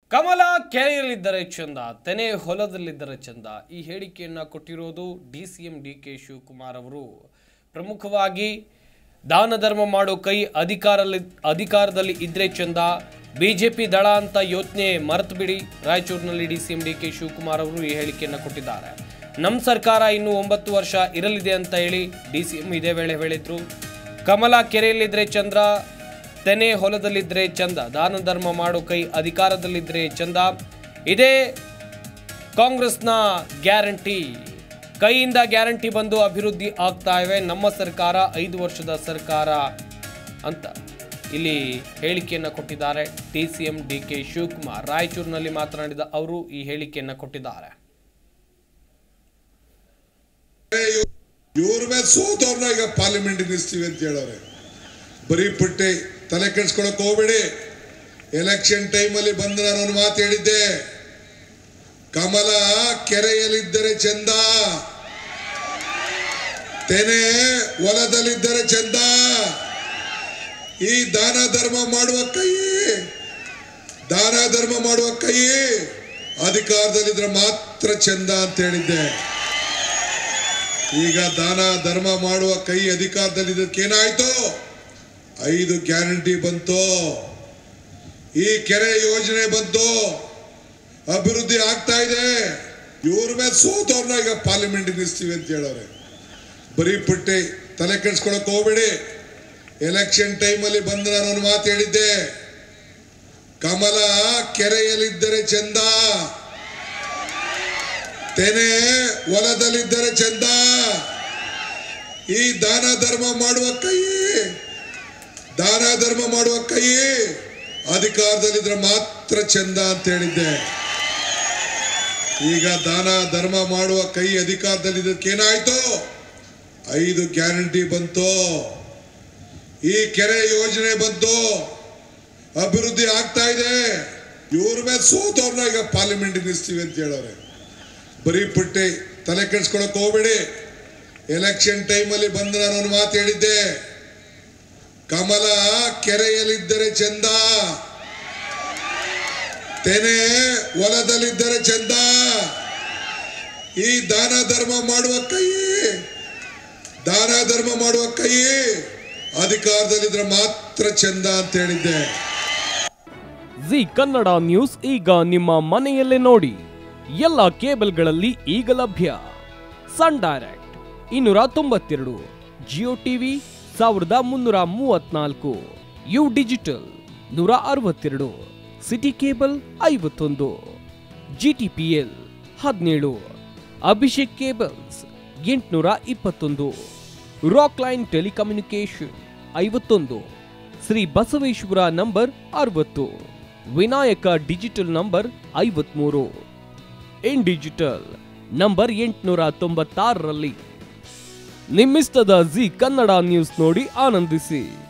ಕಮಲ ಕೆರೆಯಲ್ಲಿದ್ದರೆ ಚಂದ ತೆನೆ ಹೊಲದಲ್ಲಿದ್ದರೆ ಚಂದ ಈ ಹೇಳಿಕೆಯನ್ನ ಕೊಟ್ಟಿರೋದು D C M D K Shivakumar ಅವರು ಪ್ರಮುಖವಾಗಿ ದಾನ ಧರ್ಮ ಮಾಡೋ ಕೈ ಅಧಿಕಾರಲ್ಲಿ ಅಧಿಕಾರದಲ್ಲಿ ಇದ್ರೆ ಚಂದ ಬಿಜೆಪಿ ದಳ ಅಂತ ಯೋಚನೆ ಮರೆತು ಬಿಡಿ ರಾಯಚೂರಿನಲ್ಲಿ D C M D K Shivakumar ಅವರು ಈ ಹೇಳಿಕೆಯನ್ನು ಕೊಟ್ಟಿದ್ದಾರೆ ನಮ್ಮ ಸರ್ಕಾರ ಇನ್ನು ಒಂಬತ್ತು ವರ್ಷ ಇರಲಿದೆ ಅಂತ ಹೇಳಿ ಡಿ ಸಿ ಎಂ ಇದೇ ವೇಳೆ ಹೇಳಿದ್ರು ಕಮಲ ಕೆರೆಯಲ್ಲಿದ್ರೆ ಚಂದ್ರ ತೆನೆ ಹೊಲದಲ್ಲಿದ್ರೆ ಚಂದ ದಾನ ಧರ್ಮ ಮಾಡೋ ಕೈ ಅಧಿಕಾರದಲ್ಲಿದ್ರೆ ಚಂದ ಇದೇ ಕಾಂಗ್ರೆಸ್ನ ಗ್ಯಾರಂಟಿ ಕೈಯಿಂದ ಗ್ಯಾರಂಟಿ ಬಂದು ಅಭಿವೃದ್ಧಿ ಆಗ್ತಾ ಇವೆ ನಮ್ಮ ಸರ್ಕಾರ ಐದು ವರ್ಷದ ಸರ್ಕಾರ ಅಂತ ಇಲ್ಲಿ ಹೇಳಿಕೆಯನ್ನು ಕೊಟ್ಟಿದ್ದಾರೆ T C M D K Shivakumar ರಾಯಚೂರಿನಲ್ಲಿ ಮಾತನಾಡಿದ ಅವರು ಈ ಹೇಳಿಕೆಯನ್ನು ಕೊಟ್ಟಿದ್ದಾರೆ ಇವ್ರ ಮೇಲೆ ಸೋತವ್ರನ್ನ ಈಗ ಪಾರ್ಲಿಮೆಂಟ್ ನಿಲ್ಲಿಸ್ತೀವಿ ಅಂತ ಹೇಳೋರೆ ಬರೀ ಪುಟ್ಟಿ ತಲೆ ಕೆಡ್ಸ್ಕೊಳಕ್ ಹೋಗ್ಬೇಡಿ ಎಲೆಕ್ಷನ್ ಟೈಮಲ್ಲಿ ಬಂದು ನಾನು ಒಂದು ಮಾತು ಹೇಳಿದ್ದೆ ಕಮಲ ಕೆರೆಯಲ್ಲಿದ್ದರೆ ಚಂದ ತೆನೆ ಹೊಲದಲ್ಲಿದ್ದರೆ ಚಂದ ಈ ದಾನ ಧರ್ಮ ಮಾಡುವ ಕೈ ದಾನ ಧರ್ಮ ಮಾಡುವ ಕೈ ಅಧಿಕಾರದಲ್ಲಿದ್ರೆ ಮಾತ್ರ ಚಂದ ಅಂತ ಹೇಳಿದ್ದೆ ಈಗ ದಾನ ಧರ್ಮ ಮಾಡುವ ಕೈ ಅಧಿಕಾರದಲ್ಲಿದ್ದಕ್ಕೇನಾಯ್ತು ಐದು ಗ್ಯಾರಂಟಿ ಬಂತು ಈ ಕೆರೆ ಯೋಜನೆ ಬಂತು ಅಭಿವೃದ್ಧಿ ಆಗ್ತಾ ಇದೆ ಇವ್ರ ಮೇಲೆ ಸೋತವ್ರನ್ನ ಈಗ ಪಾರ್ಲಿಮೆಂಟ್ ನಿಲ್ಲಿಸ್ತೀವಿ ಅಂತ ಹೇಳೋರೆ ಬರೀ ಪುಟ್ಟಿ ತಲೆ ಕೆಡ್ಸ್ಕೊಳಕ್ ಹೋಗ್ಬೇಡಿ ಎಲೆಕ್ಷನ್ ಟೈಮಲ್ಲಿ ಬಂದು ನಾನು ಒಂದು ಮಾತು ಹೇಳಿದ್ದೆ ಕಮಲ ಕೆರೆಯಲ್ಲಿದ್ದರೆ ಚಂದ ತೆನೆ ಹೊಲದಲ್ಲಿದ್ದರೆ ಚಂದ ಈ ದಾನ ಧರ್ಮ ಮಾಡುವ ಕೈ ದಾನ ಧರ್ಮ ಮಾಡುವ ಕೈ ಅಧಿಕಾರದಲ್ಲಿದ್ರೆ ಮಾತ್ರ ಚಂದ ಅಂತ ಹೇಳಿದ್ದೆ ಈಗ ದಾನ ಧರ್ಮ ಮಾಡುವ ಕೈ ಅಧಿಕಾರದಲ್ಲಿದ್ದಕ್ಕೇನಾಯ್ತು ಐದು ಗ್ಯಾರಂಟಿ ಬಂತು ಈ ಕೆರೆ ಯೋಜನೆ ಬಂತು ಅಭಿವೃದ್ಧಿ ಆಗ್ತಾ ಇದೆ ಇವ್ರ ಮೇಲೆ ಸೋತವ್ರನ್ನ ಈಗ ಪಾರ್ಲಿಮೆಂಟ್ ನಿಲ್ಲಿಸ್ತೀವಿ ಅಂತ ಹೇಳೋರೆ ಬರೀ ಪುಟ್ಟಿ ತಲೆ ಕೆಡ್ಸ್ಕೊಳಕ್ ಹೋಗ್ಬೇಡಿ ಎಲೆಕ್ಷನ್ ಟೈಮಲ್ಲಿ ಬಂದು ನಾನು ಒಂದು ಮಾತು ಹೇಳಿದ್ದೆ ಕಮಲ ಕೆರೆಯಲ್ಲಿದ್ದರೆ ಚಂದ ತೆನೆ ಹೊಲದಲ್ಲಿದ್ದರೆ ಚಂದ ಈ ದಾನ ಧರ್ಮ ಮಾಡುವ ಕೈ ದಾನ ಧರ್ಮ ಮಾಡುವ ಕೈ ಅಧಿಕಾರದಲ್ಲಿದ್ರೆ ಮಾತ್ರ ಚಂದ ಅಂತ ಹೇಳಿದ್ದೆ ಜಿ ಕನ್ನಡ ನ್ಯೂಸ್ ಈಗ ನಿಮ್ಮ ಮನೆಯಲ್ಲೇ ನೋಡಿ ಎಲ್ಲ ಕೇಬಲ್ಗಳಲ್ಲಿ ಈಗ ಲಭ್ಯ ಸನ್ ಡೈರೆಕ್ಟ್ ಇನ್ನೂರ ತೊಂಬತ್ತೆರಡು ಜಿಯೋ ಟಿವಿ ಸಾವಿರದ ಮುನ್ನೂರ ಮೂವತ್ನಾಲ್ಕು ಯು ಡಿಜಿಟಲ್ ನೂರ ಅರವತ್ತೆರಡು ಸಿಟಿ ಕೇಬಲ್ ಐವತ್ತೊಂದು ಜಿಟಿಪಿಎಲ್ ಹದಿನೇಳು ಅಭಿಷೇಕ್ ಕೇಬಲ್ಸ್ ಎಂಟುನೂರ ಇಪ್ಪತ್ತೊಂದು ರಾಕ್ ಲೈನ್ ಟೆಲಿಕಮ್ಯುನಿಕೇಶನ್ ಐವತ್ತೊಂದು ಶ್ರೀ ಬಸವೇಶ್ವರ ನಂಬರ್ ಅರವತ್ತು ವಿನಾಯಕ ಡಿಜಿಟಲ್ ನಂಬರ್ ಐವತ್ಮೂರು ಇನ್ ಡಿಜಿಟಲ್ ನಂಬರ್ ಎಂಟುನೂರ ತೊಂಬತ್ತಾರರಲ್ಲಿ ನಿಮ್ಮಿಸ್ತದ ಜಿ ಕನ್ನಡ ನ್ಯೂಸ್ ನೋಡಿ ಆನಂದಿಸಿ